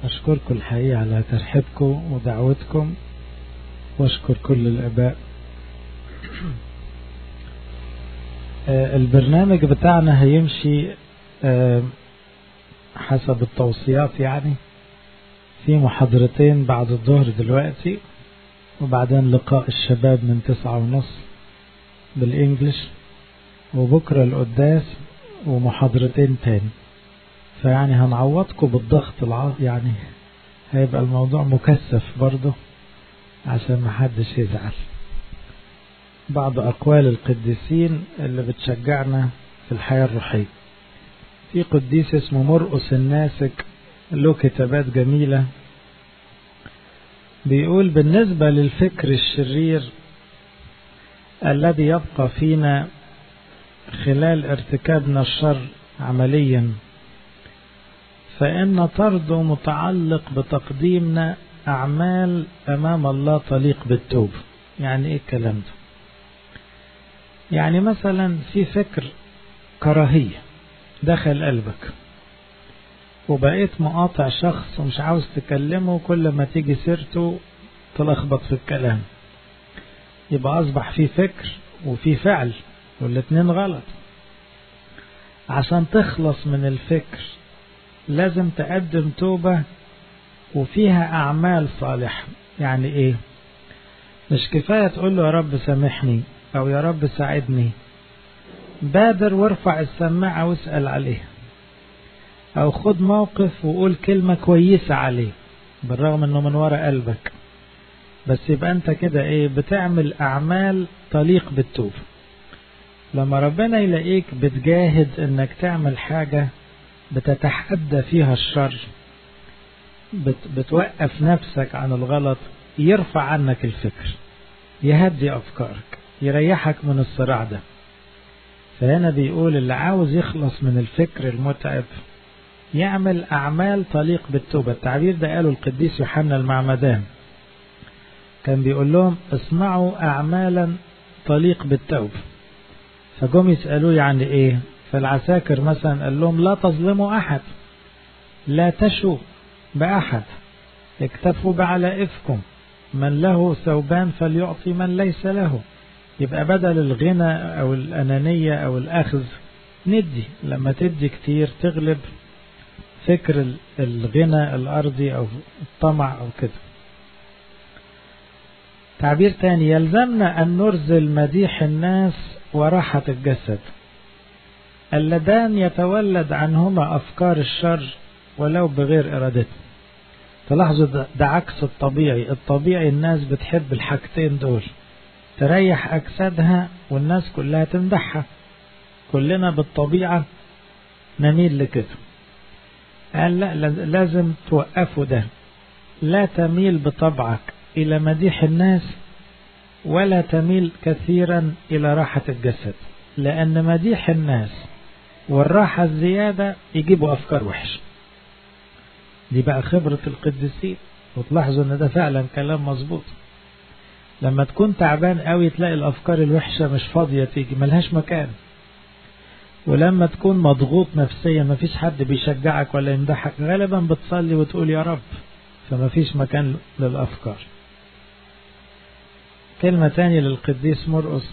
أشكركم الحقيقة على ترحيبكم ودعوتكم وأشكر كل الآباء البرنامج بتاعنا هيمشي حسب التوصيات يعني في محاضرتين بعد الظهر دلوقتي وبعدين لقاء الشباب من تسعة ونص بالإنجلش وبكرة القداس ومحاضرتين تاني فيعني هنعوضكم بالضغط العص يعني هيبقى الموضوع مكثف برضه عشان محدش يزعل بعض أقوال القديسين اللي بتشجعنا في الحياة الروحية في قديس اسمه مرقس الناسك له كتابات جميلة بيقول بالنسبة للفكر الشرير الذي يبقى فينا خلال ارتكابنا الشر عمليا فإن طرده متعلق بتقديمنا أعمال أمام الله تليق بالتوب يعني إيه الكلام ده يعني مثلا في فكر كراهية دخل قلبك وبقيت مقاطع شخص ومش عاوز تكلمه كل ما تيجي سيرته تلخبط في الكلام يبقى أصبح في فكر وفي فعل والاتنين غلط عشان تخلص من الفكر لازم تقدم توبة وفيها أعمال صالحة يعني إيه مش كفاية تقول له يا رب سامحني أو يا رب ساعدني بادر وارفع السماعة واسأل عليه أو خد موقف وقول كلمة كويسة عليه بالرغم أنه من وراء قلبك بس يبقى أنت كده إيه بتعمل أعمال تليق بالتوبة لما ربنا يلاقيك بتجاهد أنك تعمل حاجة بتتحدى فيها الشر بت بتوقف نفسك عن الغلط يرفع عنك الفكر يهدي أفكارك يريحك من الصراع ده فهنا بيقول اللي عاوز يخلص من الفكر المتعب يعمل أعمال تليق بالتوبة التعبير ده قاله القديس يوحنا المعمدان كان بيقول لهم اصنعوا أعمالا تليق بالتوبة فجم يسألوه يعني إيه فالعساكر مثلا قال لهم لا تظلموا أحد لا تشوا بأحد اكتفوا بعلائفكم من له ثوبان فليعطي من ليس له يبقى بدل الغنى أو الأنانية أو الأخذ ندي لما تدي كتير تغلب فكر الغنى الأرضي أو الطمع أو كده تعبير تاني يلزمنا أن نرزل مديح الناس وراحة الجسد اللذان يتولد عنهما أفكار الشر ولو بغير إرادته تلاحظوا ده, ده عكس الطبيعي الطبيعي الناس بتحب الحاجتين دول تريح أجسادها والناس كلها تمدحها كلنا بالطبيعة نميل لكده قال لا لازم توقفوا ده لا تميل بطبعك إلى مديح الناس ولا تميل كثيرا إلى راحة الجسد لأن مديح الناس والراحة الزيادة يجيبوا أفكار وحشة دي بقى خبرة القديسين وتلاحظوا ان ده فعلا كلام مظبوط لما تكون تعبان قوي تلاقي الافكار الوحشة مش فاضية تيجي ملهاش مكان ولما تكون مضغوط نفسيا مفيش حد بيشجعك ولا يمدحك غالبا بتصلي وتقول يا رب فمفيش مكان للافكار كلمة تانية للقديس مرقس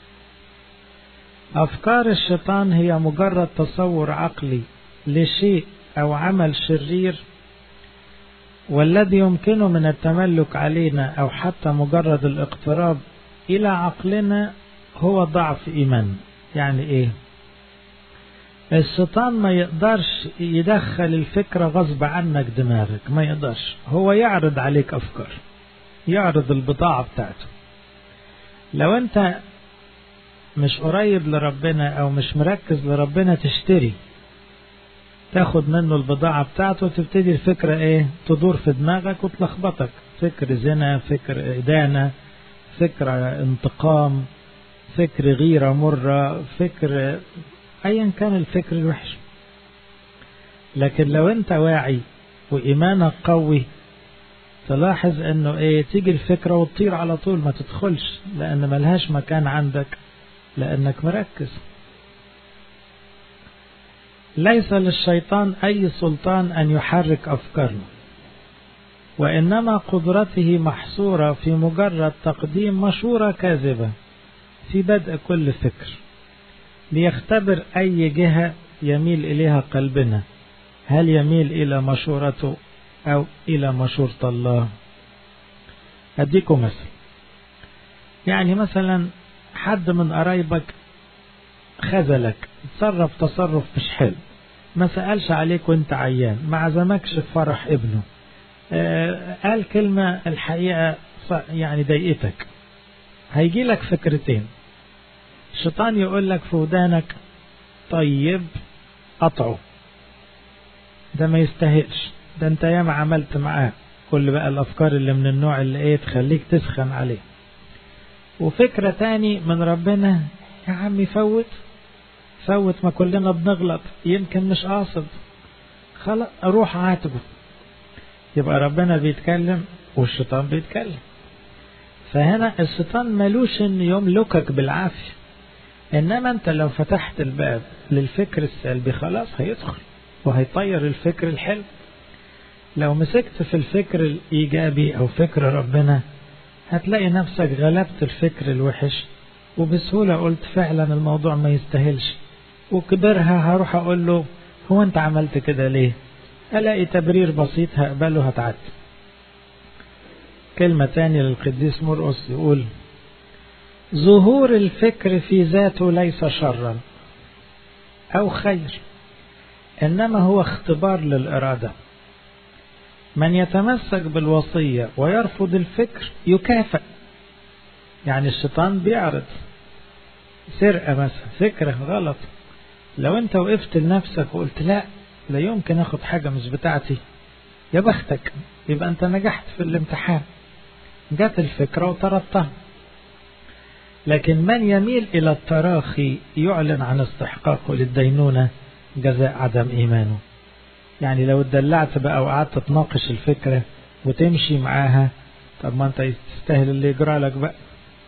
أفكار الشيطان هي مجرد تصور عقلي لشيء أو عمل شرير والذي يمكنه من التملك علينا أو حتى مجرد الاقتراب إلى عقلنا هو ضعف إيمان يعني إيه الشيطان ما يقدرش يدخل الفكرة غصب عنك دماغك ما يقدرش هو يعرض عليك أفكار يعرض البضاعة بتاعته لو أنت مش قريب لربنا أو مش مركز لربنا تشتري تاخد منه البضاعة بتاعته وتبتدي الفكرة ايه تدور في دماغك وتلخبطك فكر زنا فكر إدانة فكر انتقام فكر غيرة مرة فكر ايا كان الفكر الوحش لكن لو انت واعي وإيمانك قوي تلاحظ انه ايه تيجي الفكرة وتطير على طول ما تدخلش لان ملهاش مكان عندك لانك مركز ليس للشيطان أي سلطان أن يحرك أفكارنا وإنما قدرته محصورة في مجرد تقديم مشورة كاذبة في بدء كل فكر ليختبر أي جهة يميل إليها قلبنا هل يميل إلى مشورته أو إلى مشورة الله أديكم مثل يعني مثلا حد من قرايبك خذلك تصرف تصرف مش حلو ما سألش عليك وانت عيان ما عزمكش في فرح ابنه آه قال كلمة الحقيقة يعني ضايقتك هيجي لك فكرتين الشيطان يقول لك في ودانك طيب قطعه ده ما يستاهلش ده انت ياما عملت معاه كل بقى الافكار اللي من النوع اللي ايه تخليك تسخن عليه وفكرة تاني من ربنا يا عمي فوت فوت ما كلنا بنغلط يمكن مش قاصد خلاص روح عاتبه يبقى ربنا بيتكلم والشيطان بيتكلم فهنا الشيطان ملوش ان يملكك بالعافية انما انت لو فتحت الباب للفكر السلبي خلاص هيدخل وهيطير الفكر الحلو لو مسكت في الفكر الايجابي او فكر ربنا هتلاقي نفسك غلبت الفكر الوحش وبسهولة قلت فعلا الموضوع ما يستاهلش وكبرها هروح اقول له هو انت عملت كده ليه الاقي تبرير بسيط هقبله هتعدي كلمة تانية للقديس مرقس يقول ظهور الفكر في ذاته ليس شرا أو خير إنما هو اختبار للإرادة من يتمسك بالوصية ويرفض الفكر يكافئ يعني الشيطان بيعرض سرقة مثلا فكرة غلط لو انت وقفت لنفسك وقلت لا لا يمكن اخد حاجة مش بتاعتي يا بختك يبقى انت نجحت في الامتحان جت الفكرة وطردتها لكن من يميل إلى التراخي يعلن عن استحقاقه للدينونة جزاء عدم إيمانه يعني لو اتدلعت بقى وقعدت تناقش الفكرة وتمشي معاها طب ما انت تستاهل اللي يجرى لك بقى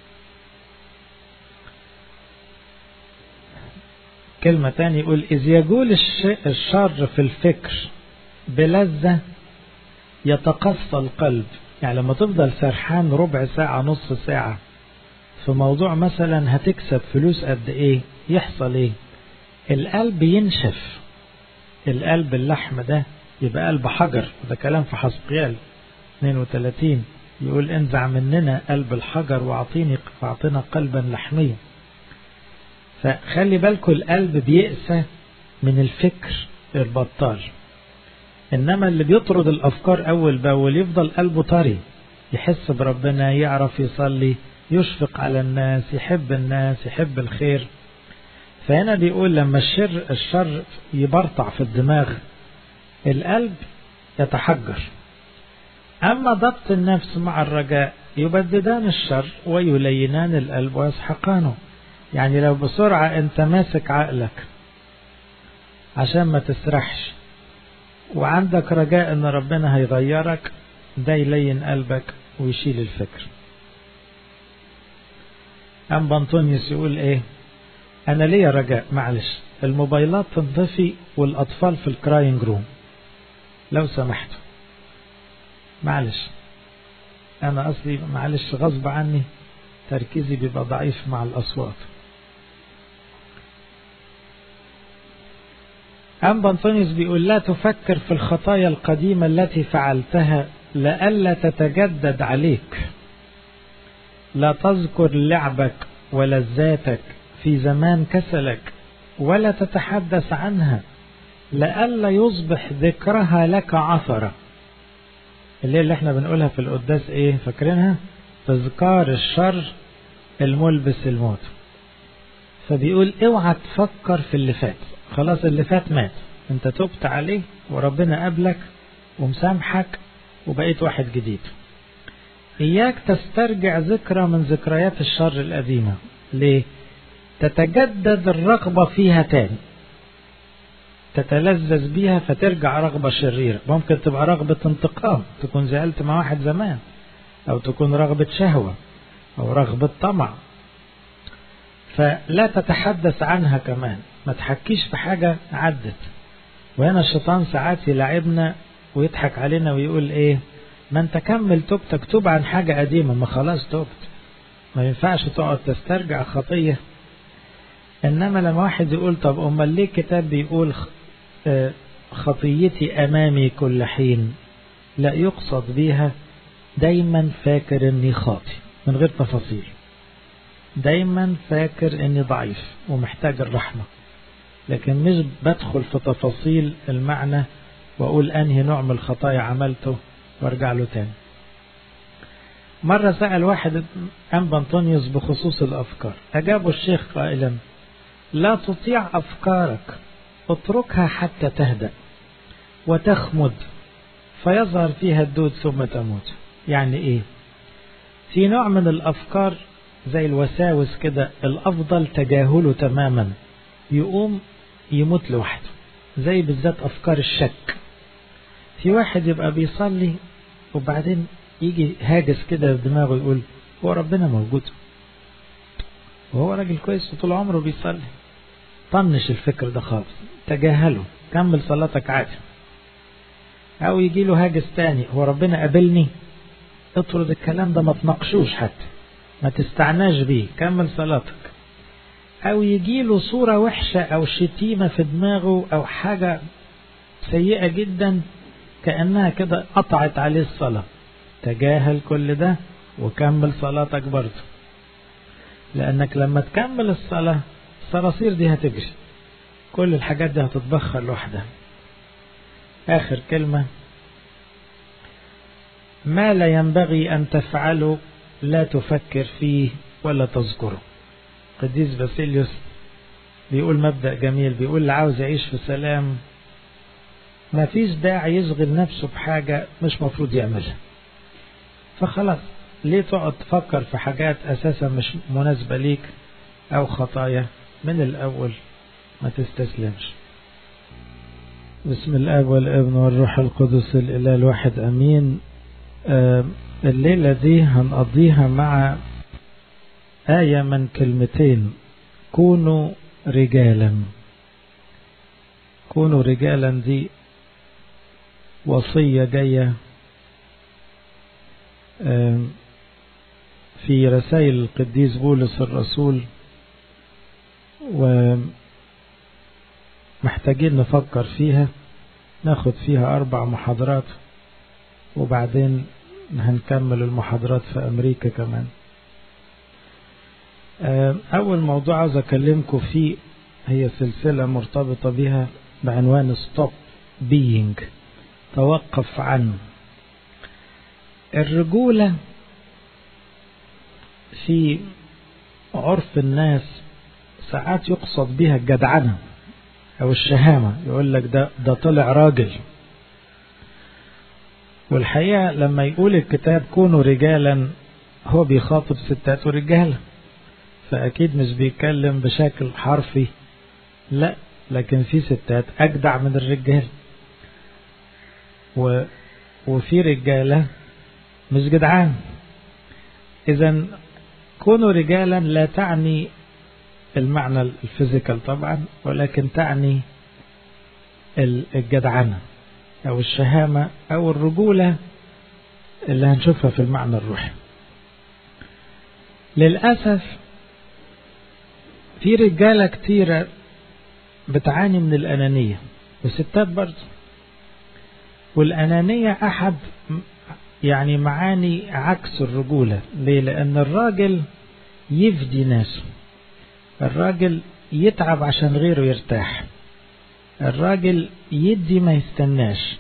كلمة تانية يقول إذ يجول الشر في الفكر بلذة يتقصى القلب يعني لما تفضل سرحان ربع ساعة نص ساعة في موضوع مثلا هتكسب فلوس قد ايه يحصل ايه القلب ينشف القلب اللحم ده يبقى قلب حجر وده كلام في حسقيال 32 يقول انزع مننا قلب الحجر واعطيني واعطنا قلبا لحميا فخلي بالكم القلب بيأسى من الفكر البطال انما اللي بيطرد الافكار اول باول يفضل قلبه طري يحس بربنا يعرف يصلي يشفق على الناس يحب الناس يحب الخير فهنا بيقول لما الشر الشر يبرطع في الدماغ القلب يتحجر أما ضبط النفس مع الرجاء يبددان الشر ويلينان القلب ويسحقانه يعني لو بسرعة أنت ماسك عقلك عشان ما تسرحش وعندك رجاء أن ربنا هيغيرك ده يلين قلبك ويشيل الفكر أم بنطونيوس يقول إيه أنا ليا رجاء معلش الموبايلات تنطفي والأطفال في الكراينج روم لو سمحتوا معلش أنا أصلي معلش غصب عني تركيزي بيبقى ضعيف مع الأصوات أم بنطونيوس بيقول لا تفكر في الخطايا القديمة التي فعلتها لئلا تتجدد عليك لا تذكر لعبك ولذاتك في زمان كسلك ولا تتحدث عنها لئلا يصبح ذكرها لك عثرة اللي, اللي احنا بنقولها في القداس ايه فاكرينها تذكار الشر الملبس الموت فبيقول اوعى تفكر في اللي فات خلاص اللي فات مات انت تبت عليه وربنا قبلك ومسامحك وبقيت واحد جديد إياك تسترجع ذكرى من ذكريات الشر القديمة ليه؟ تتجدد الرغبة فيها تاني تتلذذ بيها فترجع رغبة شريرة ممكن تبقى رغبة انتقام تكون زعلت مع واحد زمان أو تكون رغبة شهوة أو رغبة طمع فلا تتحدث عنها كمان ما تحكيش في حاجة عدت وهنا الشيطان ساعات يلعبنا ويضحك علينا ويقول ايه ما انت كمل توبتك توب عن حاجة قديمة ما خلاص توبت ما ينفعش تقعد تسترجع خطية انما لما واحد يقول طب امال ليه الكتاب بيقول خطيتي امامي كل حين لا يقصد بيها دايما فاكر اني خاطي من غير تفاصيل دايما فاكر اني ضعيف ومحتاج الرحمة لكن مش بدخل في تفاصيل المعنى واقول انهي نوع من الخطايا عملته وارجع له تاني مرة سأل واحد أنبا أنطونيوس بخصوص الأفكار أجابه الشيخ قائلا لا تطيع أفكارك اتركها حتى تهدأ وتخمد فيظهر فيها الدود ثم تموت يعني إيه في نوع من الأفكار زي الوساوس كده الأفضل تجاهله تماما يقوم يموت لوحده زي بالذات أفكار الشك في واحد يبقى بيصلي وبعدين يجي هاجس كده في دماغه يقول هو ربنا موجود وهو راجل كويس وطول عمره بيصلي طنش الفكر ده خالص تجاهله كمل صلاتك عادي او يجي له هاجس تاني هو ربنا قابلني اطرد الكلام ده ما تناقشوش حتى ما تستعناش بيه كمل صلاتك او يجي له صورة وحشة او شتيمة في دماغه او حاجة سيئة جدا كأنها كده قطعت عليه الصلاة تجاهل كل ده وكمل صلاتك برضه لأنك لما تكمل الصلاة الصراصير دي هتجري كل الحاجات دي هتتبخر لوحدها آخر كلمة ما لا ينبغي أن تفعله لا تفكر فيه ولا تذكره قديس باسيليوس بيقول مبدأ جميل بيقول اللي عاوز يعيش في سلام ما فيش داعي يشغل نفسه بحاجة مش مفروض يعملها فخلاص ليه تقعد تفكر في حاجات أساسا مش مناسبة ليك أو خطايا من الأول ما تستسلمش بسم الآب والابن والروح القدس الإله الواحد أمين آه الليلة دي هنقضيها مع آية من كلمتين كونوا رجالا كونوا رجالا دي وصية جاية في رسائل القديس بولس الرسول ومحتاجين نفكر فيها ناخد فيها أربع محاضرات وبعدين هنكمل المحاضرات في أمريكا كمان أول موضوع عاوز أكلمكم فيه هي سلسلة مرتبطة بها بعنوان ستوب being توقف عنه الرجولة في عرف الناس ساعات يقصد بها الجدعنة أو الشهامة يقول لك ده, ده طلع راجل والحقيقة لما يقول الكتاب كونوا رجالا هو بيخاطب ستات ورجالة فأكيد مش بيتكلم بشكل حرفي لا لكن في ستات أجدع من الرجال و وفي رجالة مش جدعان إذا كونوا رجالا لا تعني المعنى الفيزيكال طبعا ولكن تعني الجدعنة أو الشهامة أو الرجولة اللي هنشوفها في المعنى الروحي للأسف في رجالة كتيرة بتعاني من الأنانية وستات برضه والأنانية أحد يعني معاني عكس الرجولة ليه لأن الراجل يفدي ناسه الراجل يتعب عشان غيره يرتاح الراجل يدي ما يستناش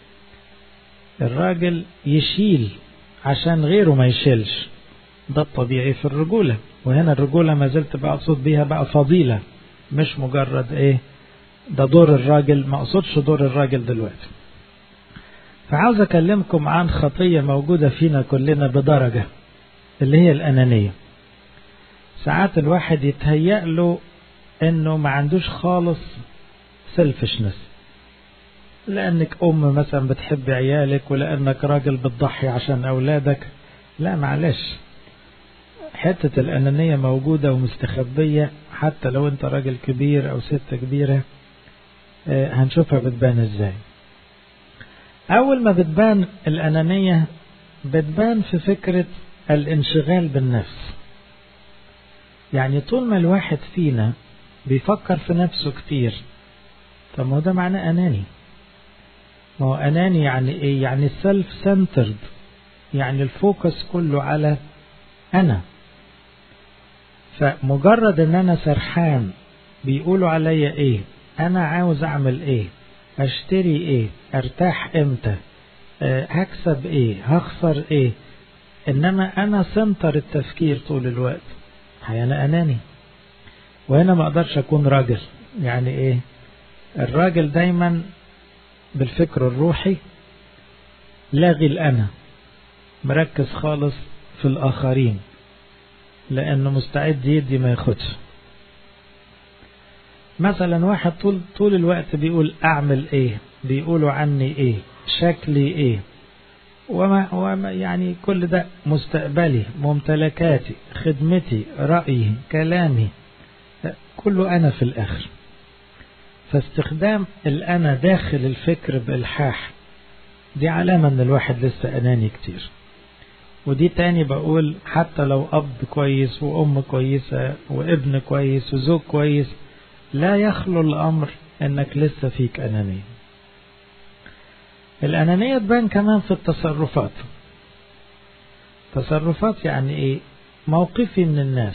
الراجل يشيل عشان غيره ما يشيلش ده الطبيعي في الرجولة وهنا الرجولة ما زلت بقصد بيها بقى فضيلة مش مجرد ايه ده دور الراجل ما اقصدش دور الراجل دلوقتي فعاوز اكلمكم عن خطية موجودة فينا كلنا بدرجة اللي هي الانانية ساعات الواحد يتهيأ له انه ما عندوش خالص سيلفشنس لانك ام مثلا بتحب عيالك ولانك راجل بتضحي عشان اولادك لا معلش حتة الأنانية موجودة ومستخبية حتى لو أنت راجل كبير أو ست كبيرة هنشوفها بتبان إزاي أول ما بتبان الأنانية بتبان في فكرة الانشغال بالنفس يعني طول ما الواحد فينا بيفكر في نفسه كتير طب ما هو ده معناه أناني ما هو أناني يعني إيه يعني سيلف سنترد يعني الفوكس كله على أنا فمجرد ان انا سرحان بيقولوا عليا ايه انا عاوز اعمل ايه اشتري ايه ارتاح امتى أه هكسب ايه هخسر ايه انما انا سنتر التفكير طول الوقت انا اناني وهنا ما اقدرش اكون راجل يعني ايه الراجل دايما بالفكر الروحي لاغي الانا مركز خالص في الاخرين لانه مستعد يدي ما ياخدش مثلا واحد طول طول الوقت بيقول اعمل ايه بيقولوا عني ايه شكلي ايه وما, وما يعني كل ده مستقبلي ممتلكاتي خدمتي رأيي كلامي كله أنا في الآخر فاستخدام الأنا داخل الفكر بإلحاح دي علامة أن الواحد لسه أناني كتير ودي تاني بقول حتى لو أب كويس وأم كويسة وابن كويس وزوج كويس لا يخلو الأمر أنك لسه فيك أنانية الأنانية تبان كمان في التصرفات تصرفات يعني إيه موقفي من الناس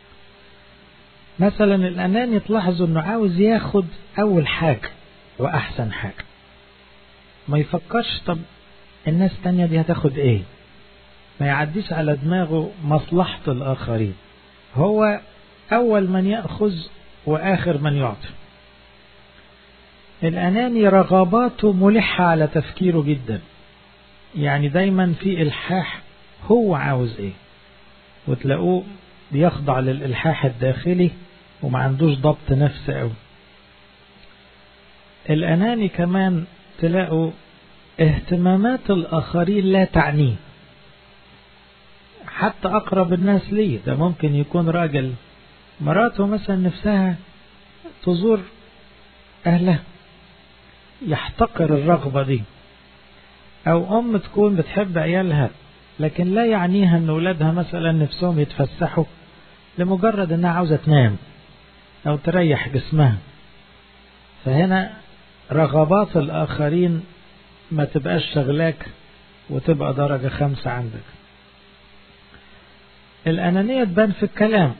مثلا الأناني تلاحظوا أنه عاوز ياخد أول حاجة وأحسن حاجة ما يفكرش طب الناس التانية دي هتاخد إيه ما يعديش على دماغه مصلحة الآخرين هو أول من يأخذ وآخر من يعطي الأناني رغباته ملحة على تفكيره جدا يعني دايما في إلحاح هو عاوز إيه وتلاقوه بيخضع للإلحاح الداخلي وما عندوش ضبط نفس أوي الأناني كمان تلاقوا اهتمامات الآخرين لا تعنيه حتى أقرب الناس ليه ده ممكن يكون راجل مراته مثلا نفسها تزور أهلها يحتقر الرغبة دي أو أم تكون بتحب عيالها لكن لا يعنيها أن أولادها مثلا نفسهم يتفسحوا لمجرد أنها عاوزة تنام أو تريح جسمها فهنا رغبات الآخرين ما تبقاش شغلاك وتبقى درجة خمسة عندك الأنانية تبان في الكلام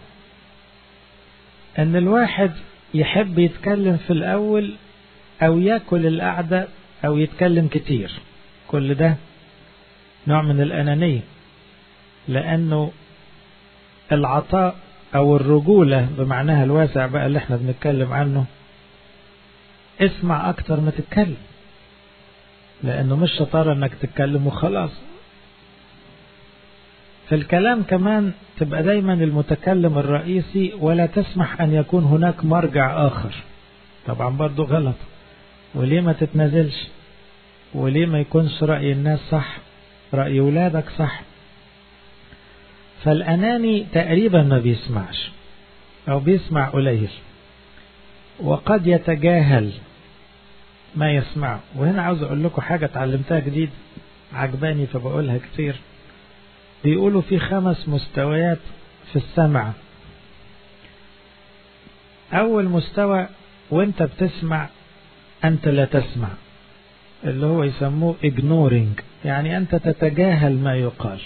أن الواحد يحب يتكلم في الأول أو ياكل القعدة أو يتكلم كتير كل ده نوع من الأنانية لأنه العطاء أو الرجولة بمعناها الواسع بقى اللي احنا بنتكلم عنه اسمع أكتر ما تتكلم لأنه مش شطارة أنك تتكلم وخلاص في الكلام كمان تبقى دايما المتكلم الرئيسي ولا تسمح أن يكون هناك مرجع آخر طبعا برضو غلط وليه ما تتنازلش وليه ما يكونش رأي الناس صح رأي ولادك صح فالأناني تقريبا ما بيسمعش أو بيسمع قليل وقد يتجاهل ما يسمعه وهنا عاوز أقول لكم حاجة اتعلمتها جديد عجباني فبقولها كتير بيقولوا في خمس مستويات في السمع أول مستوى وانت بتسمع أنت لا تسمع اللي هو يسموه ignoring يعني أنت تتجاهل ما يقال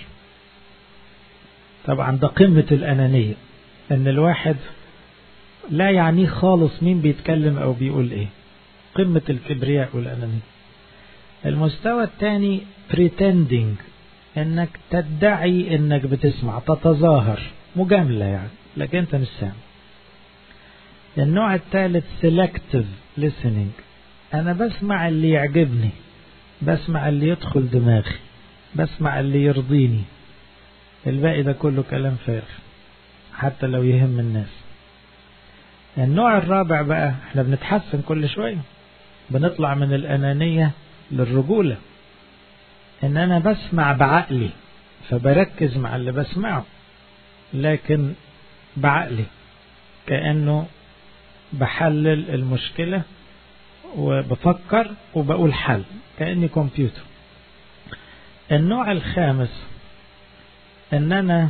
طبعا ده قمة الأنانية أن الواحد لا يعنيه خالص مين بيتكلم أو بيقول إيه قمة الكبرياء والأنانية المستوى الثاني pretending انك تدعي انك بتسمع تتظاهر مجاملة يعني لكن انت مش سامع النوع الثالث selective listening انا بسمع اللي يعجبني بسمع اللي يدخل دماغي بسمع اللي يرضيني الباقي ده كله كلام فارغ حتى لو يهم الناس النوع الرابع بقى احنا بنتحسن كل شوية بنطلع من الأنانية للرجولة ان انا بسمع بعقلي فبركز مع اللي بسمعه لكن بعقلي كأنه بحلل المشكلة وبفكر وبقول حل كأني كمبيوتر النوع الخامس ان انا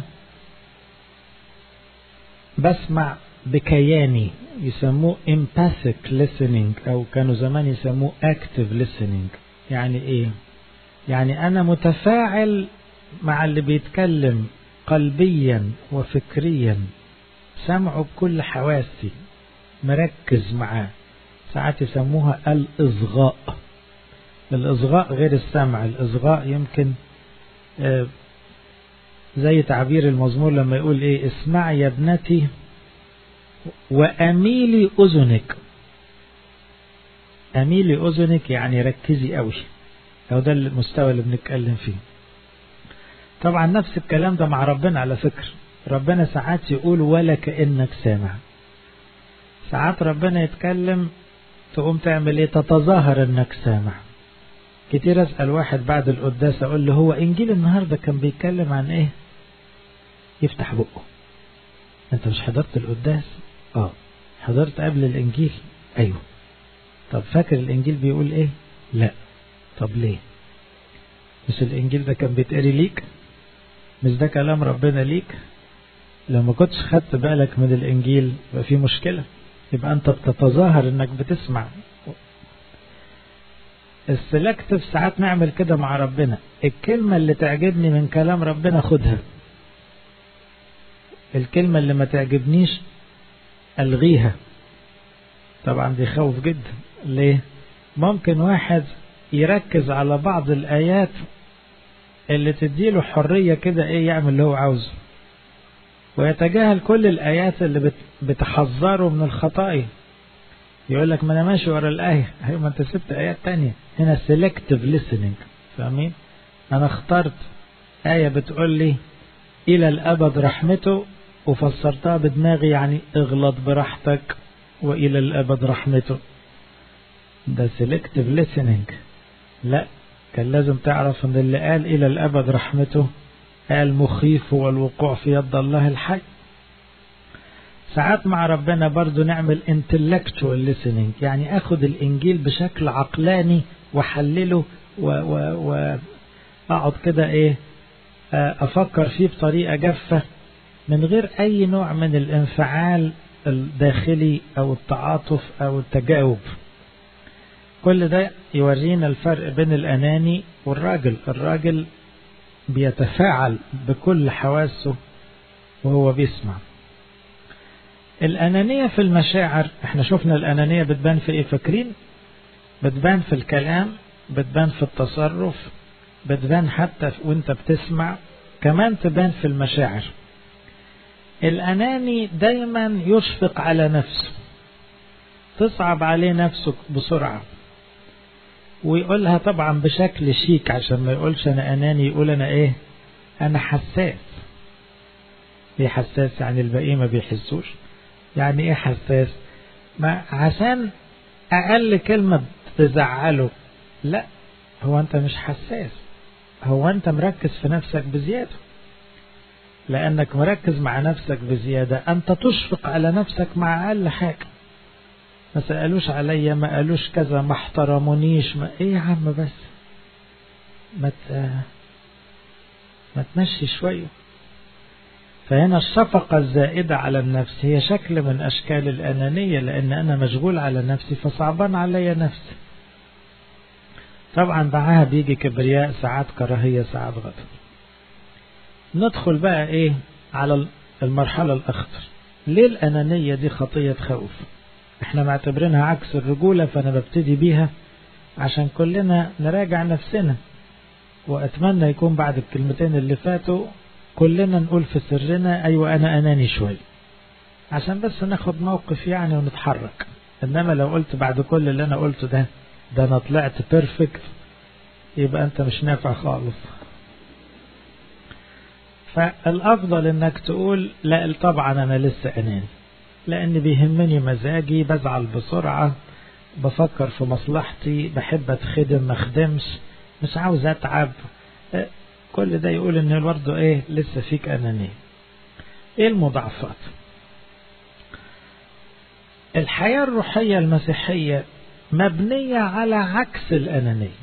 بسمع بكياني يسموه empathic listening او كانوا زمان يسموه active listening يعني ايه يعني انا متفاعل مع اللي بيتكلم قلبيا وفكريا سمعه بكل حواسي مركز معاه ساعات يسموها الإصغاء الإصغاء غير السمع الإصغاء يمكن آه زي تعبير المزمور لما يقول ايه اسمع يا ابنتي وأميلي أذنك أميلي أذنك يعني ركزي قوي هو ده المستوى اللي بنتكلم فيه طبعا نفس الكلام ده مع ربنا على فكرة ربنا ساعات يقول ولا كأنك سامع ساعات ربنا يتكلم تقوم تعمل ايه تتظاهر انك سامع كتير اسأل واحد بعد القداس اقول له هو انجيل النهاردة كان بيتكلم عن ايه يفتح بقه انت مش حضرت القداس اه حضرت قبل الانجيل ايوه طب فاكر الانجيل بيقول ايه لا طب ليه مش الانجيل ده كان بيتقري ليك مش ده كلام ربنا ليك لو ما كنتش خدت بالك من الانجيل يبقى في مشكله يبقى انت بتتظاهر انك بتسمع السلكتيف ساعات نعمل كده مع ربنا الكلمة اللي تعجبني من كلام ربنا خدها الكلمة اللي ما تعجبنيش ألغيها طبعا دي خوف جدا ليه ممكن واحد يركز على بعض الآيات اللي تديله حرية كده ايه يعمل اللي هو عاوزه ويتجاهل كل الآيات اللي بتحذره من الخطايا يقول لك ما انا ماشي ورا الآية هي ما انت سبت آيات تانية هنا selective listening فاهمين انا اخترت آية بتقول لي إلى الأبد رحمته وفسرتها بدماغي يعني اغلط براحتك وإلى الأبد رحمته ده selective listening لا كان لازم تعرف ان اللي قال إلى الأبد رحمته قال مخيف هو الوقوع في يد الله الحي ساعات مع ربنا برضو نعمل intellectual listening يعني اخد الانجيل بشكل عقلاني واحلله واقعد كده ايه افكر فيه بطريقة جافة من غير اي نوع من الانفعال الداخلي او التعاطف او التجاوب كل ده يورينا الفرق بين الاناني والراجل الراجل بيتفاعل بكل حواسه وهو بيسمع الأنانية في المشاعر احنا شفنا الأنانية بتبان في ايه فاكرين بتبان في الكلام بتبان في التصرف بتبان حتى وانت بتسمع كمان تبان في المشاعر الأناني دايما يشفق على نفسه تصعب عليه نفسه بسرعة ويقولها طبعا بشكل شيك عشان ما يقولش انا اناني يقول انا ايه انا حساس ايه حساس يعني الباقيين ما بيحسوش يعني ايه حساس ما عشان اقل كلمة تزعله لا هو انت مش حساس هو انت مركز في نفسك بزيادة لانك مركز مع نفسك بزيادة انت تشفق على نفسك مع اقل حاجة ما سألوش عليا ما قالوش كذا ما احترمونيش ما ايه يا عم بس ما ت... ما تمشي شوية فهنا الشفقة الزائدة على النفس هي شكل من أشكال الأنانية لأن أنا مشغول على نفسي فصعبان عليا نفسي طبعا معاها بيجي كبرياء ساعات كراهية ساعات غضب ندخل بقى ايه على المرحلة الأخطر ليه الأنانية دي خطية خوف احنا معتبرينها عكس الرجولة فأنا ببتدي بيها عشان كلنا نراجع نفسنا وأتمنى يكون بعد الكلمتين اللي فاتوا كلنا نقول في سرنا أيوة أنا أناني شوي عشان بس ناخد موقف يعني ونتحرك إنما لو قلت بعد كل اللي أنا قلته ده ده أنا طلعت بيرفكت يبقى أنت مش نافع خالص فالأفضل إنك تقول لا طبعا أنا لسه أناني لأن بيهمني مزاجي بزعل بسرعة بفكر في مصلحتي بحب أتخدم ما أخدمش مش عاوز أتعب كل ده يقول إن برضه إيه لسه فيك أنانية إيه المضاعفات الحياة الروحية المسيحية مبنية على عكس الأنانية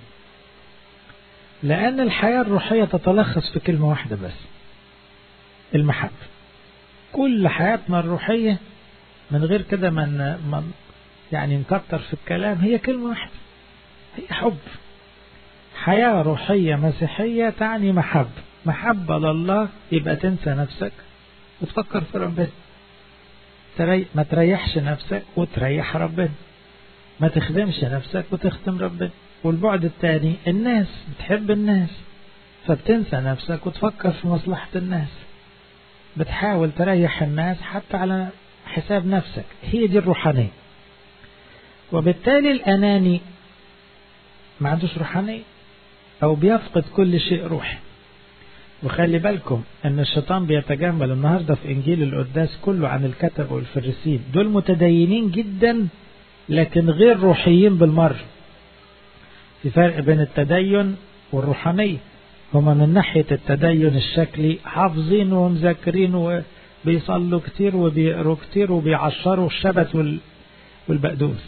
لأن الحياة الروحية تتلخص في كلمة واحدة بس المحبة كل حياتنا الروحية من غير كده من, من يعني نكتر في الكلام هي كلمة واحدة هي حب حياة روحية مسيحية تعني محبة محبة لله يبقى تنسى نفسك وتفكر في ربنا تري... ما تريحش نفسك وتريح ربنا ما تخدمش نفسك وتخدم ربنا والبعد الثاني الناس بتحب الناس فبتنسى نفسك وتفكر في مصلحة الناس بتحاول تريح الناس حتى على حساب نفسك هي دي الروحانية وبالتالي الأناني ما عندوش روحانية أو بيفقد كل شيء روحي وخلي بالكم ان الشيطان بيتجمل النهارده في انجيل القداس كله عن الكتب والفريسين دول متدينين جدا لكن غير روحيين بالمره في فرق بين التدين والروحانيه هما من ناحيه التدين الشكلي حافظين ومذاكرين وبيصلوا كتير وبيقروا كتير وبيعشروا الشبت والبقدونس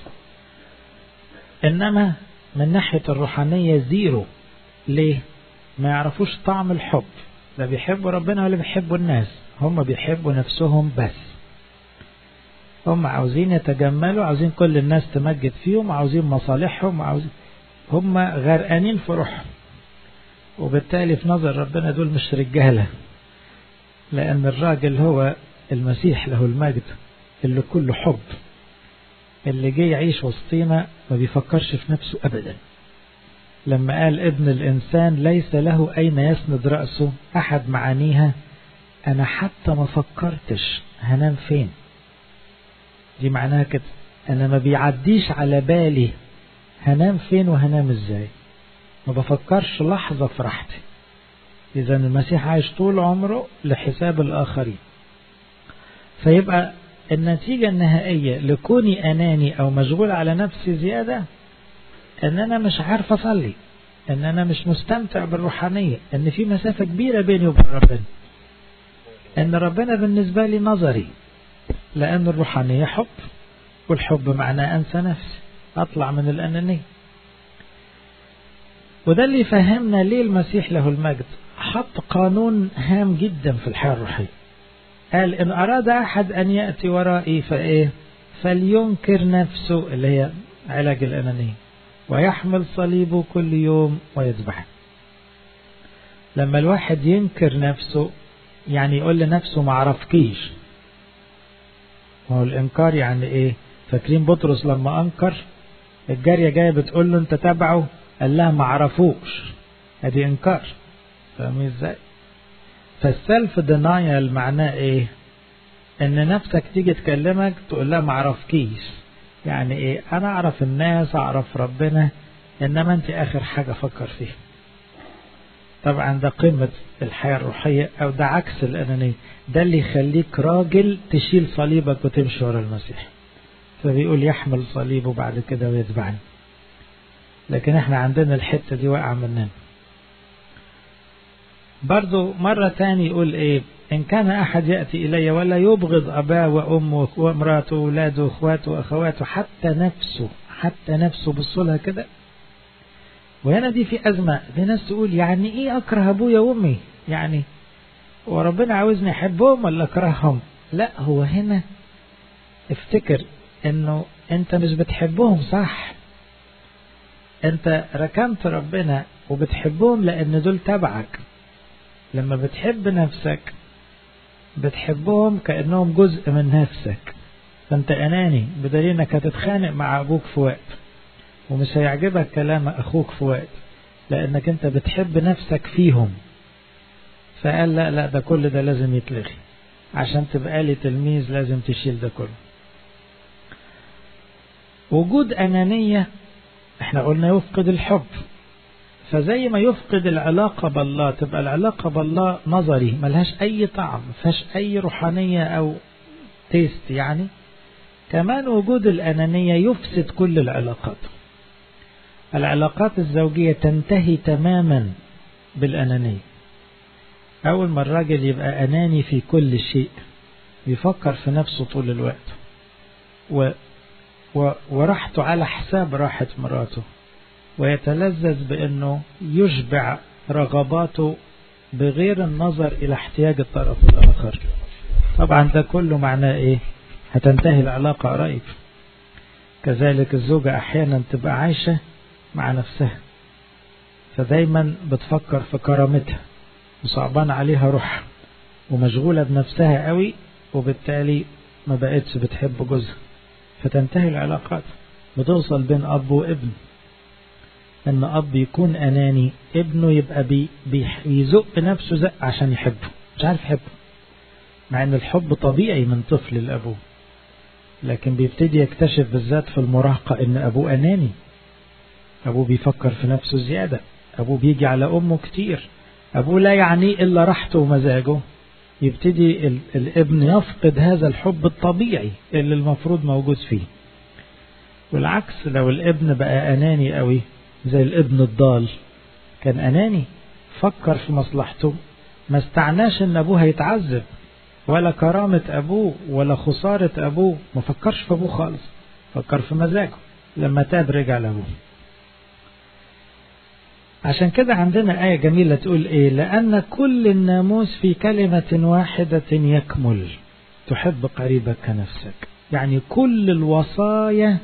انما من ناحيه الروحانيه زيرو ليه ما يعرفوش طعم الحب لا بيحبوا ربنا ولا بيحبوا الناس هم بيحبوا نفسهم بس هم عاوزين يتجملوا عاوزين كل الناس تمجد فيهم عاوزين مصالحهم عاوزين هم غرقانين في روحهم وبالتالي في نظر ربنا دول مش رجالة لأن الراجل هو المسيح له المجد اللي كله حب اللي جه يعيش وسطينا ما بيفكرش في نفسه أبدا لما قال ابن الإنسان ليس له أين يسند رأسه أحد معانيها أنا حتى ما فكرتش هنام فين دي معناها كده أنا ما بيعديش على بالي هنام فين وهنام إزاي ما بفكرش لحظة في راحتي إذا المسيح عايش طول عمره لحساب الآخرين فيبقى النتيجة النهائية لكوني أناني أو مشغول على نفسي زيادة ان انا مش عارف اصلي ان انا مش مستمتع بالروحانية ان في مسافة كبيرة بيني وبين ربنا ان ربنا بالنسبة لي نظري لان الروحانية حب والحب معناه انسى نفسي اطلع من الانانية وده اللي فهمنا ليه المسيح له المجد حط قانون هام جدا في الحياة الروحية قال ان اراد احد ان يأتي ورائي فايه فلينكر نفسه اللي هي علاج الانانية ويحمل صليبه كل يوم ويذبحه لما الواحد ينكر نفسه يعني يقول لنفسه ما عرفكيش ما هو الانكار يعني ايه فاكرين بطرس لما انكر الجاريه جايه بتقول له انت تبعه قال لها ما عرفوش ادي انكار فاهمين ازاي فالسلف دينايل معناه ايه ان نفسك تيجي تكلمك تقول لها ما عرفكيش يعني ايه انا اعرف الناس اعرف ربنا انما انت اخر حاجة فكر فيها طبعا ده قمة الحياة الروحية او ده عكس الانانية ده اللي يخليك راجل تشيل صليبك وتمشي ورا المسيح فبيقول يحمل صليبه بعد كده ويتبعني لكن احنا عندنا الحتة دي واقعة مننا برضو مرة تاني يقول ايه إن كان أحد يأتي إلي ولا يبغض أباه وأمه وامراته وأولاده وأخواته وأخواته حتى نفسه حتى نفسه بصلها كده وهنا دي في أزمة في ناس تقول يعني إيه أكره أبويا وأمي يعني وربنا عاوزني أحبهم ولا أكرههم لا هو هنا افتكر إنه أنت مش بتحبهم صح أنت ركنت ربنا وبتحبهم لأن دول تبعك لما بتحب نفسك بتحبهم كأنهم جزء من نفسك فانت أناني بدليل انك هتتخانق مع أبوك في وقت ومش هيعجبك كلام أخوك في وقت لأنك انت بتحب نفسك فيهم فقال لا لا ده كل ده لازم يتلغي عشان تبقى لي تلميذ لازم تشيل ده كله وجود أنانية احنا قلنا يفقد الحب فزي ما يفقد العلاقة بالله تبقى العلاقة بالله نظري ملهاش أي طعم مفيهاش أي روحانية أو تيست يعني كمان وجود الأنانية يفسد كل العلاقات العلاقات الزوجية تنتهي تماما بالأنانية أول ما الراجل يبقى أناني في كل شيء بيفكر في نفسه طول الوقت وراحته على حساب راحة مراته ويتلذذ بأنه يشبع رغباته بغير النظر إلى احتياج الطرف الآخر طبعا ده كله معناه إيه هتنتهي العلاقة قريب كذلك الزوجة أحيانا تبقى عايشة مع نفسها فدايما بتفكر في كرامتها وصعبان عليها روحها ومشغولة بنفسها قوي وبالتالي ما بقتش بتحب جوزها فتنتهي العلاقات بتوصل بين أب وابن ان اب يكون اناني ابنه يبقى بي بيزق نفسه زق عشان يحبه مش عارف يحبه مع ان الحب طبيعي من طفل لابوه لكن بيبتدي يكتشف بالذات في المراهقة ان ابوه اناني ابوه بيفكر في نفسه زيادة ابوه بيجي على امه كتير ابوه لا يعنيه الا راحته ومزاجه يبتدي ال الابن يفقد هذا الحب الطبيعي اللي المفروض موجود فيه والعكس لو الابن بقى اناني قوي زي الابن الضال كان أناني فكر في مصلحته ما استعناش ان ابوه هيتعذب ولا كرامة ابوه ولا خسارة ابوه ما فكرش في ابوه خالص فكر في مزاجه لما تاب رجع لابوه عشان كده عندنا آية جميلة تقول إيه لأن كل الناموس في كلمة واحدة يكمل تحب قريبك كنفسك يعني كل الوصايا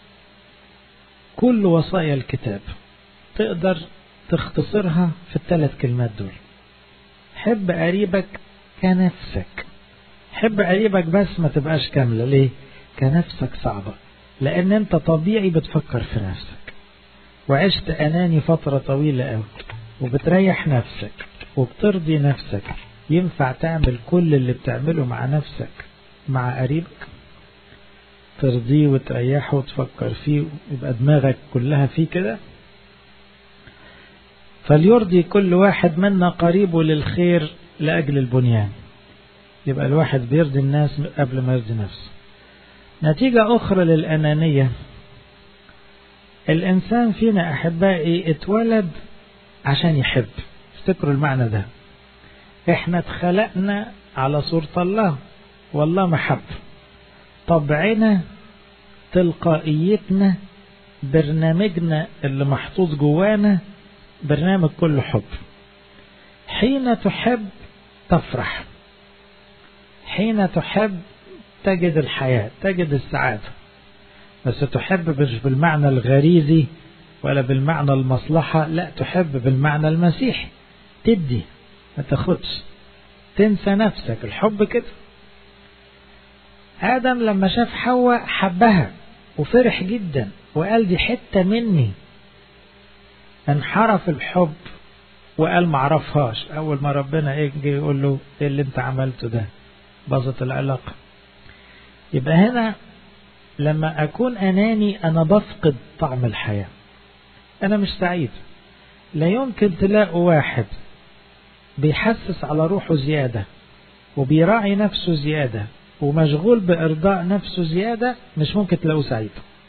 كل وصايا الكتاب تقدر تختصرها في الثلاث كلمات دول حب قريبك كنفسك حب قريبك بس ما تبقاش كاملة ليه كنفسك صعبة لأن أنت طبيعي بتفكر في نفسك وعشت أناني فترة طويلة أوي وبتريح نفسك وبترضي نفسك ينفع تعمل كل اللي بتعمله مع نفسك مع قريبك ترضيه وتريحه وتفكر فيه يبقى دماغك كلها فيه كده فليرضي كل واحد منا قريبه للخير لأجل البنيان يبقى الواحد بيرضي الناس قبل ما يرضي نفسه نتيجة أخرى للأنانية الإنسان فينا أحبائي اتولد عشان يحب افتكروا المعنى ده احنا اتخلقنا على صورة الله والله محب طبعنا تلقائيتنا برنامجنا اللي محطوط جوانا برنامج كله حب حين تحب تفرح حين تحب تجد الحياة تجد السعادة بس تحب مش بالمعنى الغريزي ولا بالمعنى المصلحة لا تحب بالمعنى المسيحي تدي ما تاخدش تنسى نفسك الحب كده آدم لما شاف حواء حبها وفرح جدا وقال دي حتة مني انحرف الحب وقال معرفهاش أول ما ربنا يجي يقول له إيه اللي أنت عملته ده باظت العلاقة يبقى هنا لما أكون أناني أنا بفقد طعم الحياة أنا مش سعيد لا يمكن تلاقوا واحد بيحسس على روحه زيادة وبيراعي نفسه زيادة ومشغول بإرضاء نفسه زيادة مش ممكن تلاقوه سعيد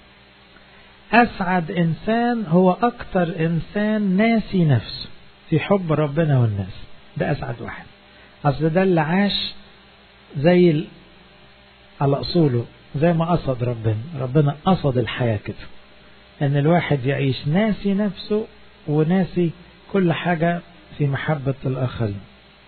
أسعد إنسان هو أكتر إنسان ناسي نفسه في حب ربنا والناس ده أسعد واحد أصل ده اللي عاش زي ال... على أصوله زي ما قصد ربنا ربنا قصد الحياة كده أن الواحد يعيش ناسي نفسه وناسي كل حاجة في محبة الآخرين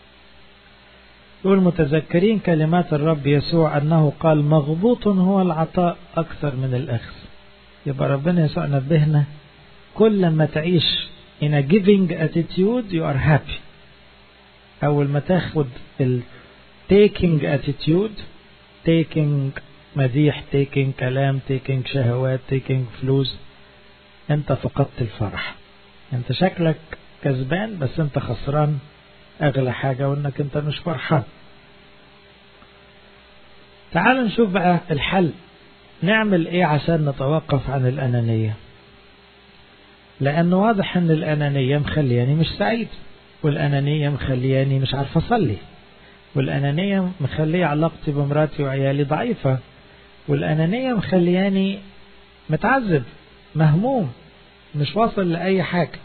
يقول متذكرين كلمات الرب يسوع أنه قال مغبوط هو العطاء أكثر من الأخذ يبقى ربنا يسوع نبهنا كل ما تعيش in a giving attitude you are happy أول ما تاخد ال taking attitude taking مديح taking كلام taking شهوات taking فلوس انت فقدت الفرح انت شكلك كسبان بس انت خسران اغلى حاجة وانك انت مش فرحان تعالوا نشوف بقى الحل نعمل ايه عشان نتوقف عن الانانية لانه واضح ان الانانية مخلياني مش سعيد والانانية مخلياني مش عارف اصلي والانانية مخلية علاقتي بمراتي وعيالي ضعيفة والانانية مخلياني متعذب مهموم مش واصل لأي حاجة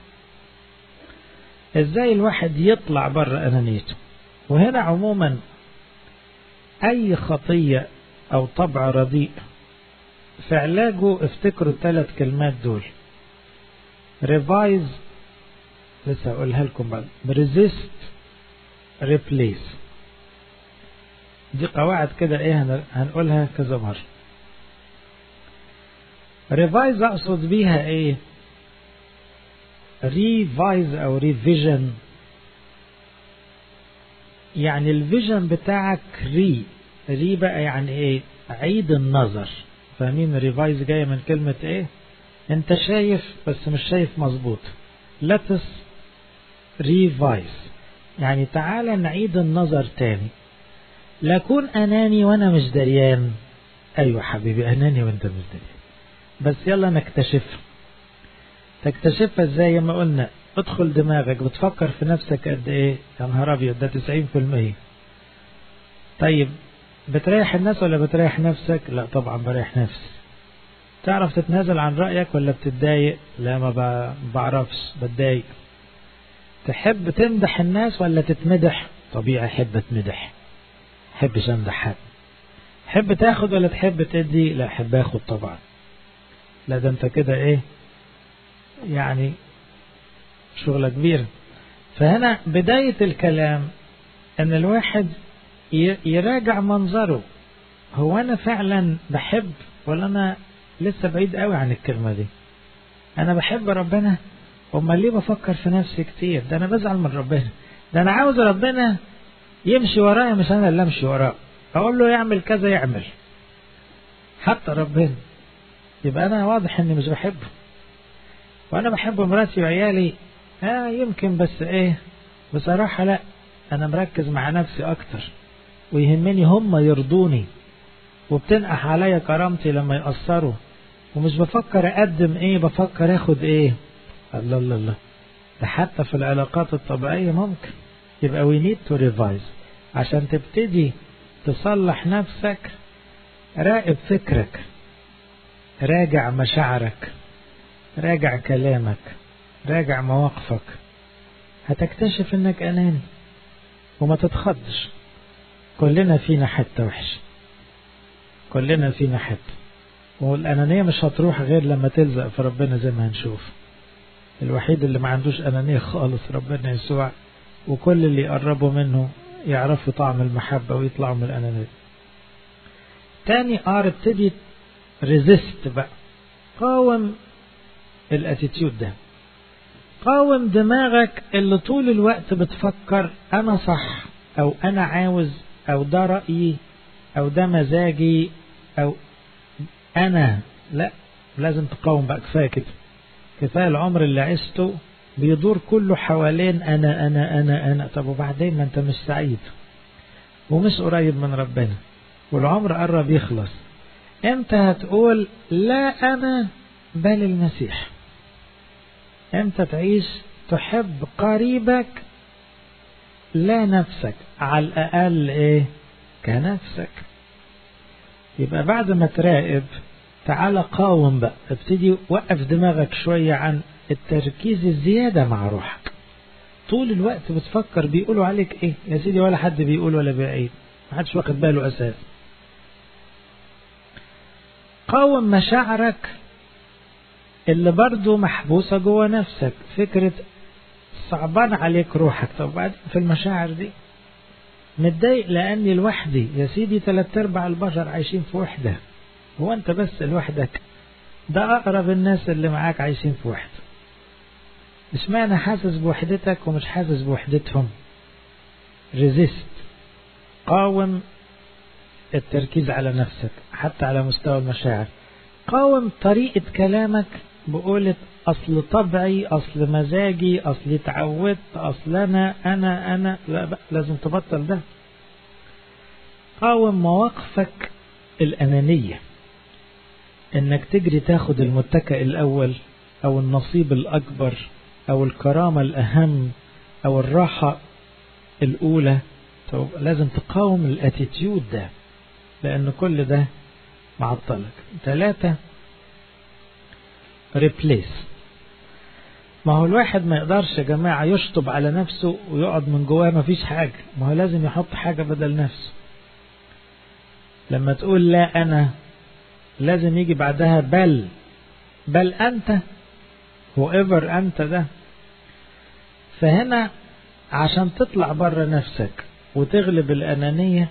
ازاي الواحد يطلع بره انانيته وهنا عموما اي خطية او طبع رديء في علاجه افتكروا الثلاث كلمات دول ريفايز لسه هقولها لكم بعد ريزيست ريبليس دي قواعد كده ايه هنقولها كذا مرة ريفايز اقصد بيها ايه ريفايز او ريفيجن يعني الفيجن بتاعك ري ري بقى يعني ايه عيد النظر فاهمين ريفايز جاية من كلمة ايه انت شايف بس مش شايف مظبوط let's ريفايز يعني تعالى نعيد النظر تاني لا اكون اناني وانا مش دريان ايوه حبيبي اناني وانت مش دريان بس يلا نكتشفها تكتشفها ازاي ما قلنا ادخل دماغك بتفكر في نفسك قد ايه يا نهار ابيض ده 90% طيب بتريح الناس ولا بتريح نفسك لا طبعا بريح نفسي تعرف تتنازل عن رأيك ولا بتتضايق لا ما بعرفش بتضايق تحب تمدح الناس ولا تتمدح طبيعي احب اتمدح احبش امدح حد تحب تاخد ولا تحب تدي لا احب اخد طبعا لا ده انت كده ايه يعني شغلة كبيرة فهنا بداية الكلام ان الواحد يراجع منظره هو انا فعلا بحب ولا انا لسه بعيد قوي عن الكلمة دي انا بحب ربنا امال ليه بفكر في نفسي كتير ده انا بزعل من ربنا ده انا عاوز ربنا يمشي ورايا مش انا اللي امشي وراه اقول له يعمل كذا يعمل حتى ربنا يبقى انا واضح اني مش بحبه وانا بحب مراتي وعيالي اه يمكن بس ايه بصراحة لا انا مركز مع نفسي اكتر ويهمني هم يرضوني وبتنقح عليا كرامتي لما يقصروا ومش بفكر اقدم ايه بفكر اخد ايه الله الله الله ده حتى في العلاقات الطبيعية ممكن يبقى we need to revise عشان تبتدي تصلح نفسك راقب فكرك راجع مشاعرك راجع كلامك راجع مواقفك هتكتشف انك اناني وما تتخضش كلنا فينا حتة وحشة كلنا فينا حتة والأنانية مش هتروح غير لما تلزق في ربنا زي ما هنشوف الوحيد اللي ما عندوش أنانية خالص ربنا يسوع وكل اللي يقربوا منه يعرفوا طعم المحبة ويطلعوا من الأنانية تاني ار ابتدي ريزيست بقى قاوم الاتيتيود ده قاوم دماغك اللي طول الوقت بتفكر انا صح او انا عاوز او ده رأيي او ده مزاجي او انا لا لازم تقاوم بقى كفايه كده كفايه العمر اللي عشته بيدور كله حوالين انا انا انا انا طب وبعدين ما انت مش سعيد ومش قريب من ربنا والعمر قرب يخلص امتى هتقول لا انا بل المسيح امتى تعيش تحب قريبك لا نفسك على الاقل ايه كنفسك يبقى بعد ما تراقب تعالى قاوم بقى ابتدي وقف دماغك شوية عن التركيز الزيادة مع روحك طول الوقت بتفكر بيقولوا عليك ايه يا سيدي ولا حد بيقول ولا بعيد ما حدش واخد باله اساس قاوم مشاعرك اللي برضو محبوسة جوه نفسك فكرة صعبان عليك روحك طب بعدين في المشاعر دي متضايق لاني لوحدي يا سيدي ثلاث ارباع البشر عايشين في وحده هو انت بس لوحدك ده اقرب الناس اللي معاك عايشين في وحده اشمعنى حاسس بوحدتك ومش حاسس بوحدتهم ريزيست قاوم التركيز على نفسك حتى على مستوى المشاعر قاوم طريقة كلامك بقولة أصل طبعي أصل مزاجي أصل اتعودت أصل أنا أنا أنا لا بقى لازم تبطل ده قاوم مواقفك الأنانية إنك تجري تاخد المتكئ الأول أو النصيب الأكبر أو الكرامة الأهم أو الراحة الأولى طب لازم تقاوم الاتيتيود ده لأن كل ده معطلك ثلاثة ريبليس ما هو الواحد ما يقدرش يا جماعة يشطب على نفسه ويقعد من جواه ما فيش حاجة ما هو لازم يحط حاجة بدل نفسه لما تقول لا أنا لازم يجي بعدها بل بل أنت whoever أنت ده فهنا عشان تطلع بره نفسك وتغلب الأنانية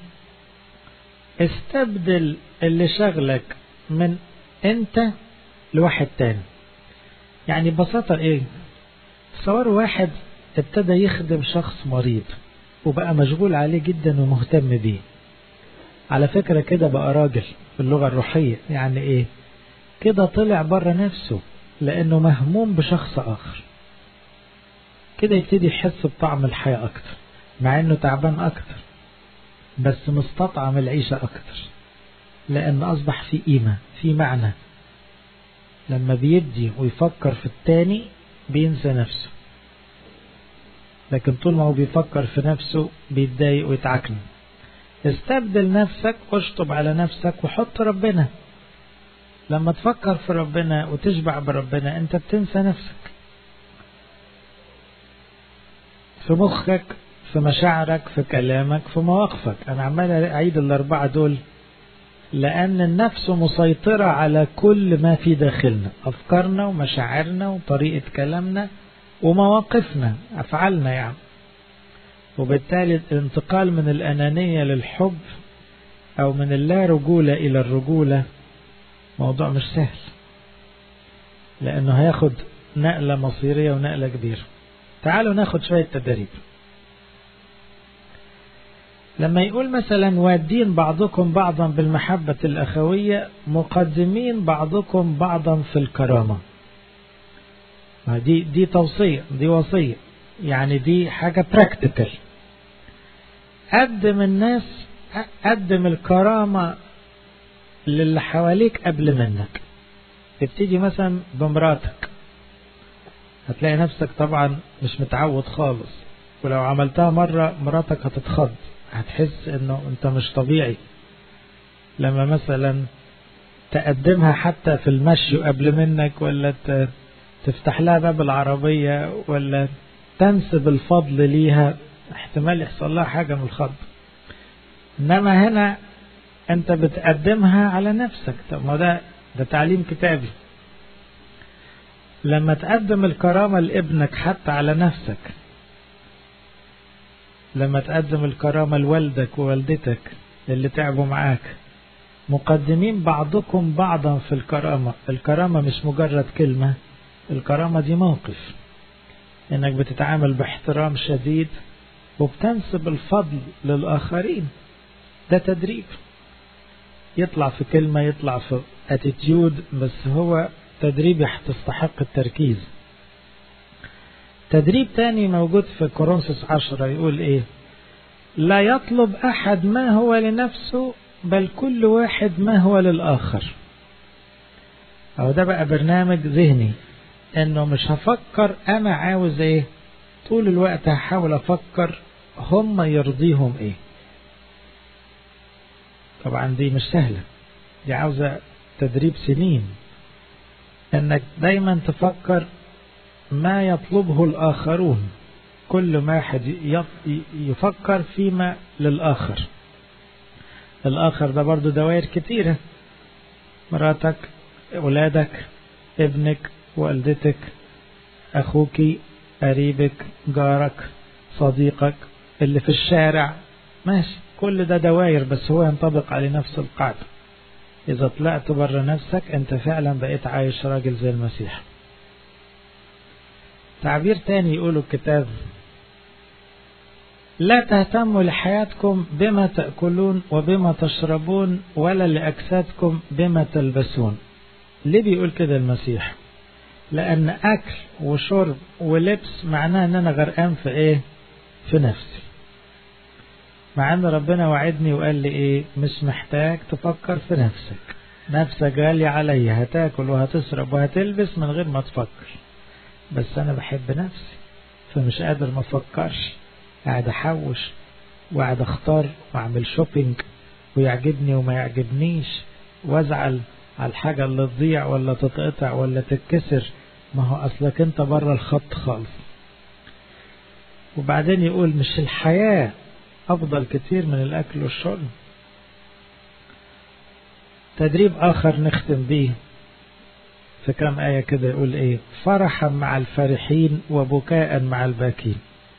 استبدل اللي شغلك من أنت لواحد تاني يعني ببساطة إيه تصور واحد ابتدى يخدم شخص مريض وبقى مشغول عليه جدا ومهتم بيه على فكرة كده بقى راجل في اللغة الروحية يعني ايه كده طلع بره نفسه لانه مهموم بشخص اخر كده يبتدي يحس بطعم الحياة اكتر مع انه تعبان اكتر بس مستطعم العيشة اكتر لان اصبح في قيمة في معنى لما بيدي ويفكر في التاني بينسى نفسه لكن طول ما هو بيفكر في نفسه بيتضايق ويتعكن استبدل نفسك واشطب على نفسك وحط ربنا لما تفكر في ربنا وتشبع بربنا انت بتنسى نفسك في مخك في مشاعرك في كلامك في مواقفك انا عمال اعيد الاربعه دول لان النفس مسيطره على كل ما في داخلنا افكارنا ومشاعرنا وطريقه كلامنا ومواقفنا افعالنا يعني وبالتالي الانتقال من الأنانية للحب أو من اللا رجولة إلى الرجولة موضوع مش سهل لأنه هياخد نقلة مصيرية ونقلة كبيرة تعالوا ناخد شوية تدريب لما يقول مثلا وادين بعضكم بعضا بالمحبة الأخوية مقدمين بعضكم بعضا في الكرامة دي دي توصية دي وصية يعني دي حاجة براكتيكال قدم الناس قدم الكرامة للي حواليك قبل منك ابتدي مثلا بمراتك هتلاقي نفسك طبعا مش متعود خالص ولو عملتها مرة مراتك هتتخض هتحس انه انت مش طبيعي لما مثلا تقدمها حتى في المشي قبل منك ولا تفتح لها باب العربية ولا تنسب الفضل ليها احتمال يحصل لها حاجة من الخض انما هنا انت بتقدمها على نفسك طب ما ده ده تعليم كتابي لما تقدم الكرامة لابنك حتى على نفسك لما تقدم الكرامة لوالدك ووالدتك اللي تعبوا معاك مقدمين بعضكم بعضا في الكرامة الكرامة مش مجرد كلمة الكرامة دي موقف انك بتتعامل باحترام شديد وبتنسب الفضل للآخرين ده تدريب يطلع في كلمة يطلع في اتيتيود بس هو تدريب تستحق التركيز تدريب تاني موجود في كورنثوس عشرة يقول ايه لا يطلب احد ما هو لنفسه بل كل واحد ما هو للآخر أو ده بقى برنامج ذهني انه مش هفكر انا عاوز ايه طول الوقت هحاول افكر هم يرضيهم ايه طبعا دي مش سهلة دي عاوزة تدريب سنين انك دايما تفكر ما يطلبه الاخرون كل ما واحد يفكر فيما للاخر الاخر ده برضو دوائر كتيرة مراتك ولادك ابنك والدتك أخوك قريبك جارك صديقك اللي في الشارع ماشي كل ده دواير بس هو ينطبق عليه نفس القاعدة إذا طلعت بره نفسك أنت فعلا بقيت عايش راجل زي المسيح تعبير تاني يقوله الكتاب لا تهتموا لحياتكم بما تأكلون وبما تشربون ولا لأجسادكم بما تلبسون ليه بيقول كده المسيح لأن أكل وشرب ولبس معناه أن أنا غرقان في إيه؟ في نفسي. مع أن ربنا وعدني وقال لي إيه؟ مش محتاج تفكر في نفسك. نفسك غالية عليا هتاكل وهتشرب وهتلبس من غير ما تفكر. بس أنا بحب نفسي فمش قادر ما أفكرش. قاعد أحوش وقاعد أختار وأعمل شوبينج ويعجبني وما يعجبنيش وأزعل على الحاجة اللي تضيع ولا تتقطع ولا تتكسر ما هو أصلك أنت بره الخط خالص وبعدين يقول مش الحياة أفضل كتير من الأكل والشرب تدريب آخر نختم بيه في كام آية كده يقول إيه فرحا مع الفرحين وبكاء مع الباكين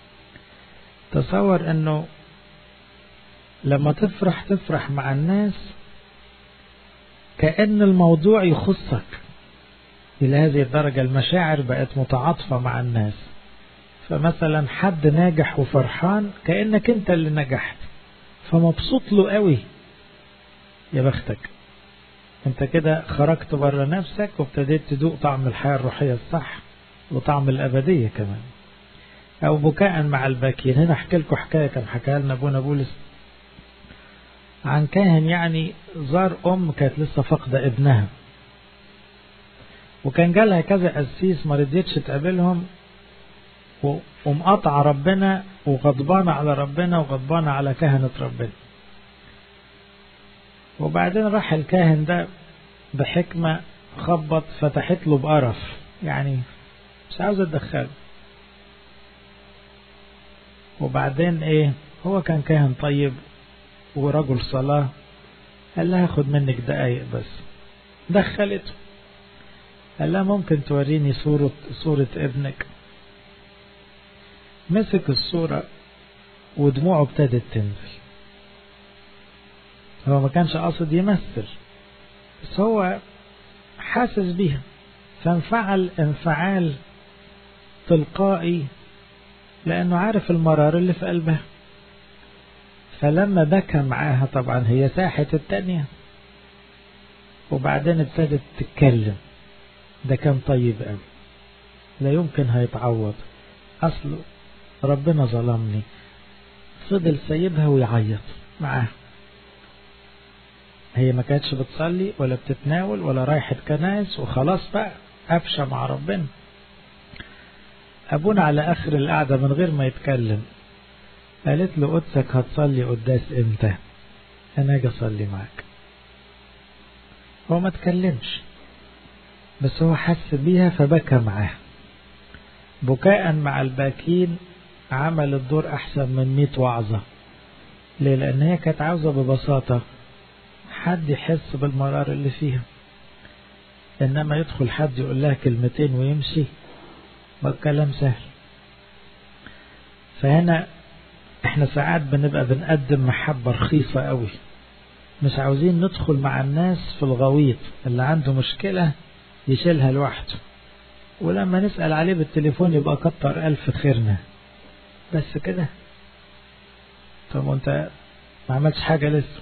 تصور أنه لما تفرح تفرح مع الناس كأن الموضوع يخصك إلى هذه الدرجة المشاعر بقت متعاطفة مع الناس فمثلا حد ناجح وفرحان كأنك أنت اللي نجحت فمبسوط له قوي يا بختك انت كده خرجت بره نفسك وابتديت تدوق طعم الحياة الروحية الصح وطعم الأبدية كمان أو بكاء مع الباكين هنا أحكي لكم حكاية كان حكاها لنا أبونا بولس عن كاهن يعني زار أم كانت لسه فاقدة ابنها وكان جالها كذا قسيس ما رضيتش تقابلهم ومقاطعة ربنا وغضبانة على ربنا وغضبانة على كهنة ربنا وبعدين راح الكاهن ده بحكمة خبط فتحت له بقرف يعني مش عاوز اتدخله وبعدين ايه هو كان كاهن طيب ورجل صلاة قال لها هاخد منك دقايق بس دخلته قال لها ممكن توريني صورة صورة ابنك مسك الصورة ودموعه ابتدت تنزل هو ما كانش قاصد يمثل بس هو حاسس بيها فانفعل انفعال تلقائي لأنه عارف المرار اللي في قلبها فلما بكى معاها طبعا هي ساحة التانية وبعدين ابتدت تتكلم ده كان طيب قوي لا يمكن هيتعوض أصله ربنا ظلمني فضل سايبها ويعيط معاها هي ما كانتش بتصلي ولا بتتناول ولا رايحة كنايس وخلاص بقى قفشة مع ربنا أبونا على آخر القعدة من غير ما يتكلم قالت له قدسك هتصلي قداس امتى أنا أجي أصلي معاك هو ما تكلمش بس هو حس بيها فبكى معاها بكاء مع الباكين عمل الدور أحسن من مئة وعظة ليه لأن هي كانت عاوزة ببساطة حد يحس بالمرار اللي فيها إنما يدخل حد يقول لها كلمتين ويمشي والكلام سهل فهنا احنا ساعات بنبقى بنقدم محبة رخيصة قوي مش عاوزين ندخل مع الناس في الغويط اللي عنده مشكلة يشيلها لوحده ولما نسأل عليه بالتليفون يبقى كتر ألف خيرنا بس كده طب وانت ما عملتش حاجة لسه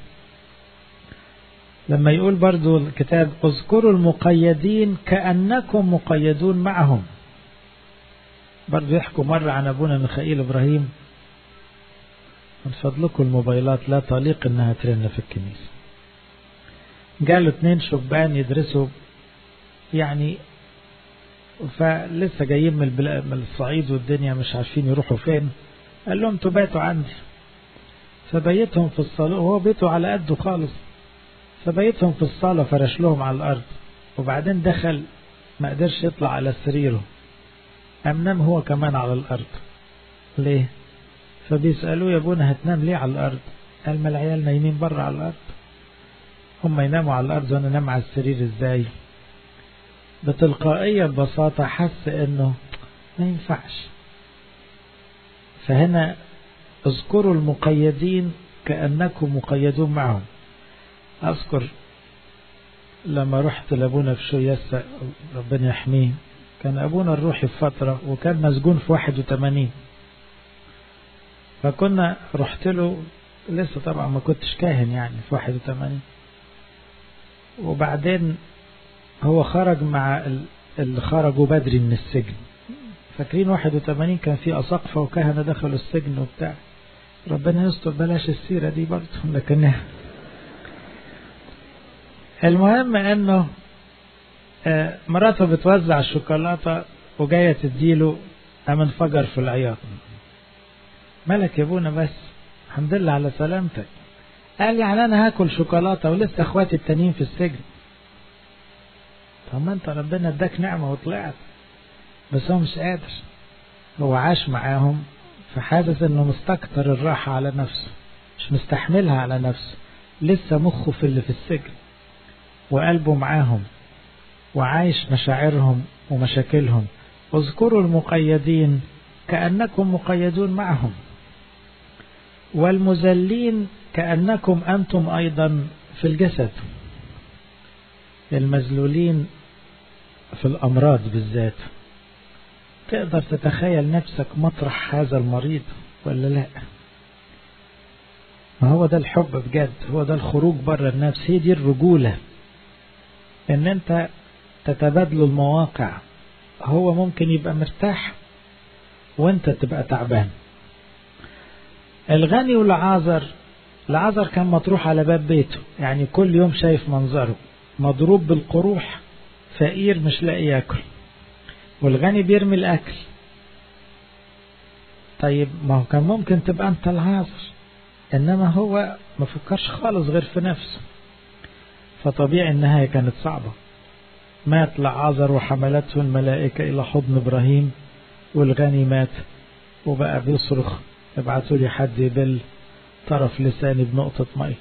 لما يقول برضو الكتاب اذكروا المقيدين كأنكم مقيدون معهم برضو يحكوا مرة عن أبونا ميخائيل إبراهيم من فضلكم الموبايلات لا طليق إنها ترن في الكنيسة قالوا اتنين شبان يدرسوا يعني فلسه جايين من, من الصعيد والدنيا مش عارفين يروحوا فين قال لهم تباتوا عندي فبيتهم في الصالة وهو بيته على قده خالص فبيتهم في الصالة فرش لهم على الأرض وبعدين دخل ما قدرش يطلع على سريره قام نام هو كمان على الأرض ليه فبيسألوه يا ابونا هتنام ليه على الأرض قال ما العيال نايمين بره على الأرض هم يناموا على الأرض وأنا نام على السرير إزاي بتلقائية ببساطة حس إنه ما ينفعش فهنا اذكروا المقيدين كأنكم مقيدون معهم أذكر لما رحت لأبونا في شويسة ربنا يحميه كان أبونا الروحي في فترة وكان مسجون في 81 فكنا رحت له لسه طبعا ما كنتش كاهن يعني في 81 وبعدين هو خرج مع اللي خرجوا بدري من السجن فاكرين 81 كان في أساقفة وكهنة دخلوا السجن وبتاع ربنا يستر بلاش السيرة دي برضه لكن المهم انه مراته بتوزع الشوكولاتة وجاية تديله قام انفجر في العياط مالك يا ابونا بس الحمد لله على سلامتك قال يعني انا هاكل شوكولاتة ولسه اخواتي التانيين في السجن طب ما انت ربنا اداك نعمة وطلعت بس هو مش قادر هو عاش معاهم فحاسس انه مستكتر الراحة على نفسه مش مستحملها على نفسه لسه مخه في اللي في السجن وقلبه معاهم وعايش مشاعرهم ومشاكلهم اذكروا المقيدين كأنكم مقيدون معهم والمذلين كأنكم أنتم أيضا في الجسد المذلولين في الأمراض بالذات تقدر تتخيل نفسك مطرح هذا المريض ولا لا ما هو ده الحب بجد هو ده الخروج بره النفس هي دي الرجولة ان انت تتبادلوا المواقع هو ممكن يبقى مرتاح وانت تبقى تعبان الغني والعازر العازر كان مطروح على باب بيته يعني كل يوم شايف منظره مضروب بالقروح فقير مش لاقي ياكل والغني بيرمي الاكل طيب ما هو كان ممكن تبقى انت العازر انما هو ما فكرش خالص غير في نفسه فطبيعي النهايه كانت صعبه مات لعازر وحملته الملائكه الى حضن ابراهيم والغني مات وبقى بيصرخ ابعتوا لي حد يبل طرف لساني بنقطة مي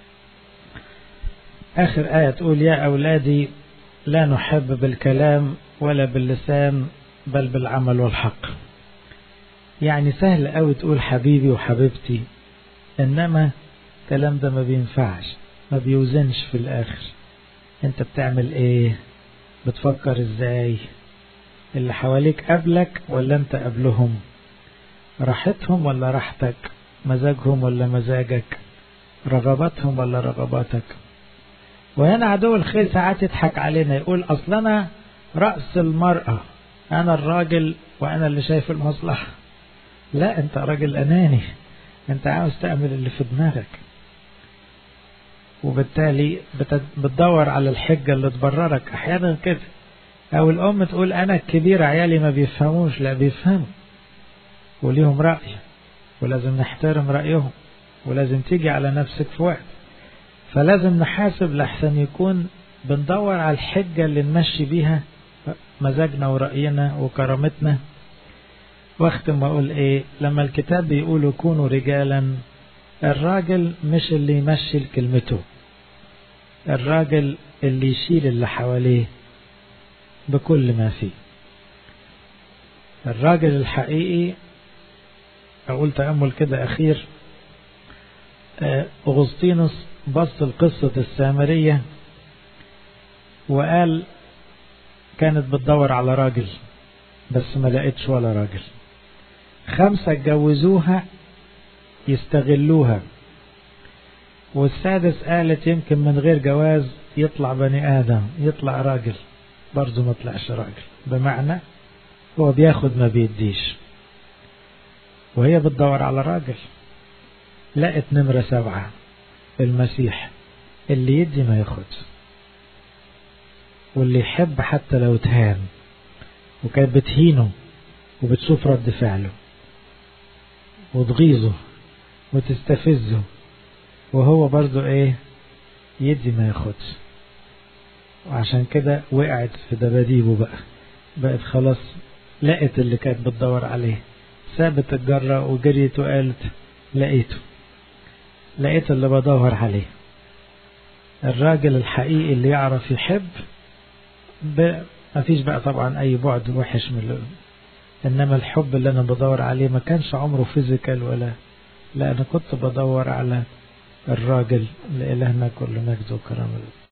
آخر آية تقول يا أولادي لا نحب بالكلام ولا باللسان بل بالعمل والحق يعني سهل قوي تقول حبيبي وحبيبتي إنما الكلام ده ما بينفعش ما بيوزنش في الآخر أنت بتعمل إيه بتفكر إزاي اللي حواليك قبلك ولا أنت قبلهم راحتهم ولا راحتك مزاجهم ولا مزاجك رغباتهم ولا رغباتك وهنا عدو الخير ساعات يضحك علينا يقول أصل أنا رأس المرأة أنا الراجل وأنا اللي شايف المصلحة لا أنت راجل أناني أنت عاوز تعمل اللي في دماغك وبالتالي بتدور على الحجة اللي تبررك أحيانا كده أو الأم تقول أنا الكبير عيالي ما بيفهموش لا بيفهموا وليهم رأي ولازم نحترم رأيهم ولازم تيجي على نفسك في وقت فلازم نحاسب لحسن يكون بندور على الحجة اللي نمشي بيها مزاجنا ورأينا وكرامتنا واختم واقول ايه لما الكتاب بيقول كونوا رجالا الراجل مش اللي يمشي كلمته الراجل اللي يشيل اللي حواليه بكل ما فيه الراجل الحقيقي أقول تأمل كده أخير أغسطينوس بص لقصة السامرية وقال كانت بتدور على راجل بس ما لقيتش ولا راجل خمسة اتجوزوها يستغلوها والسادس قالت يمكن من غير جواز يطلع بني آدم يطلع راجل برضه ما طلعش راجل بمعنى هو بياخد ما بيديش وهي بتدور على راجل لقت نمرة سبعة المسيح اللي يدي ما ياخدش واللي يحب حتى لو تهان وكانت بتهينه وبتشوف رد فعله وتغيظه وتستفزه وهو برضو ايه يدي ما ياخدش وعشان كده وقعت في دباديبه بقى بقت خلاص لقت اللي كانت بتدور عليه سابت الجرة وجريت وقالت لقيته لقيت اللي بدور عليه الراجل الحقيقي اللي يعرف يحب ب... ما فيش بقى طبعا اي بعد وحش من اللي... انما الحب اللي انا بدور عليه ما كانش عمره فيزيكال ولا لا انا كنت بدور على الراجل لإلهنا كل مجد وكرامه